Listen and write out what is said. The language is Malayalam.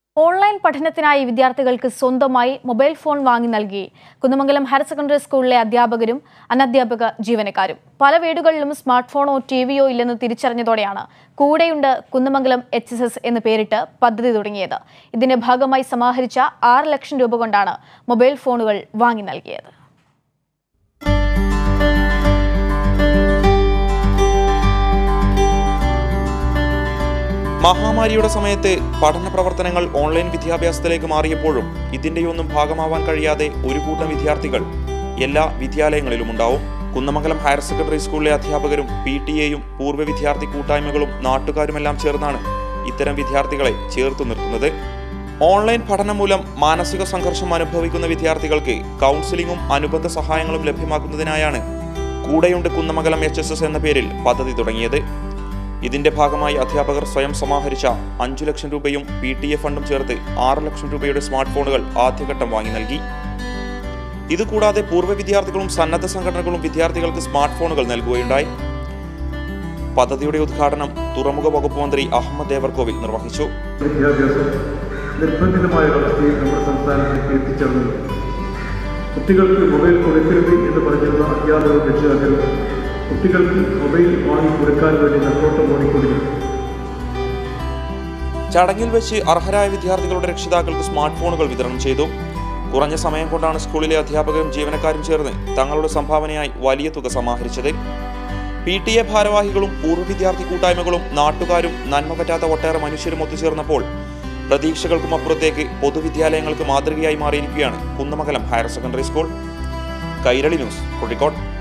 ഓൺലൈൻ പഠനത്തിനായി വിദ്യാർത്ഥികൾക്ക് സ്വന്തമായി മൊബൈൽ ഫോൺ വാങ്ങി നൽകി കുന്നമംഗലം ഹയർ സെക്കൻഡറി സ്കൂളിലെ അധ്യാപകരും അനധ്യാപക ജീവനക്കാരും പല വീടുകളിലും സ്മാർട്ട് ഫോണോ ടിവിയോ ഇല്ലെന്ന് തിരിച്ചറിഞ്ഞതോടെയാണ് കൂടെയുണ്ട് കുന്നമംഗലം എച്ച് എസ് എസ് എന്ന് പേരിട്ട് പദ്ധതി തുടങ്ങിയത് ഇതിന്റെ ഭാഗമായി സമാഹരിച്ച ആറ് ലക്ഷം രൂപ കൊണ്ടാണ് മൊബൈൽ ഫോണുകൾ വാങ്ങി നൽകിയത് മഹാമാരിയുടെ സമയത്ത് പഠന പ്രവർത്തനങ്ങൾ ഓൺലൈൻ വിദ്യാഭ്യാസത്തിലേക്ക് മാറിയപ്പോഴും ഇതിന്റെയൊന്നും ഭാഗമാവാൻ കഴിയാതെ ഒരു കൂട്ടം വിദ്യാർത്ഥികൾ എല്ലാ വിദ്യാലയങ്ങളിലും ഉണ്ടാവും കുന്നമംഗലം ഹയർ സെക്കൻഡറി സ്കൂളിലെ അധ്യാപകരും പി ടി എയും പൂർവ്വ വിദ്യാർത്ഥി കൂട്ടായ്മകളും നാട്ടുകാരുമെല്ലാം ചേർന്നാണ് ഇത്തരം വിദ്യാർത്ഥികളെ ചേർത്തു നിർത്തുന്നത് ഓൺലൈൻ പഠനം മൂലം മാനസിക സംഘർഷം അനുഭവിക്കുന്ന വിദ്യാർത്ഥികൾക്ക് കൗൺസിലിംഗും അനുബന്ധ സഹായങ്ങളും ലഭ്യമാക്കുന്നതിനായാണ് കൂടെയുണ്ട് കുന്നമംഗലം എച്ച് എസ് എസ് എന്ന പേരിൽ പദ്ധതി തുടങ്ങിയത് ഇതിന്റെ ഭാഗമായി അധ്യാപകർ സ്വയം സമാഹരിച്ച അഞ്ചു ലക്ഷം രൂപയും പി ടി എ ഫണ്ടും ചേർത്ത് ആറ് ലക്ഷം രൂപയുടെ സ്മാർട്ട് ഫോണുകൾ ആദ്യഘട്ടം വാങ്ങി നൽകി ഇതുകൂടാതെ പൂർവ്വ വിദ്യാർത്ഥികളും സന്നദ്ധ സംഘടനകളും വിദ്യാർത്ഥികൾക്ക് സ്മാർട്ട് ഫോണുകൾ നൽകുകയുണ്ടായി പദ്ധതിയുടെ ഉദ്ഘാടനം തുറമുഖ വകുപ്പ് മന്ത്രി അഹമ്മദ് ദേവർകോവിൽ നിർവഹിച്ചു വിദ്യാഭ്യാസം നിർബന്ധിതമായ അവസ്ഥയിൽ നമ്മുടെ സംസ്ഥാനത്തേക്ക് എത്തിച്ചേർന്നു കുട്ടികൾക്ക് മൊബൈൽ കൊടുക്കരുത് എന്ന് പറഞ്ഞിരുന്ന അധ്യാപകർ രക്ഷിതാക്കൾ കുട്ടികൾക്ക് മൊബൈൽ വാങ്ങി കൊടുക്കാൻ വേണ്ടി നെട്ടോട്ടം ഓടിക്കൊണ്ടിരുന്നു ചടങ്ങിൽ വെച്ച് അർഹരായ വിദ്യാർത്ഥികളുടെ രക്ഷിതാക്കൾക്ക് സ്മാർട്ട് ഫോണുകൾ വിതരണം ചെയ്തു കുറഞ്ഞ സമയം കൊണ്ടാണ് സ്കൂളിലെ അധ്യാപകരും ജീവനക്കാരും ചേർന്ന് തങ്ങളുടെ സംഭാവനയായി വലിയ തുക സമാഹരിച്ചത് പി ടി എ ഭാരവാഹികളും പൂർവ്വ വിദ്യാർത്ഥി കൂട്ടായ്മകളും നാട്ടുകാരും നന്മ പറ്റാത്ത ഒട്ടേറെ മനുഷ്യരും ഒത്തുചേർന്നപ്പോൾ പ്രതീക്ഷകൾക്കും അപ്പുറത്തേക്ക് പൊതുവിദ്യാലയങ്ങൾക്ക് മാതൃകയായി മാറിയിരിക്കുകയാണ് Kunnamangalam higher secondary school Kairali news Kozhikode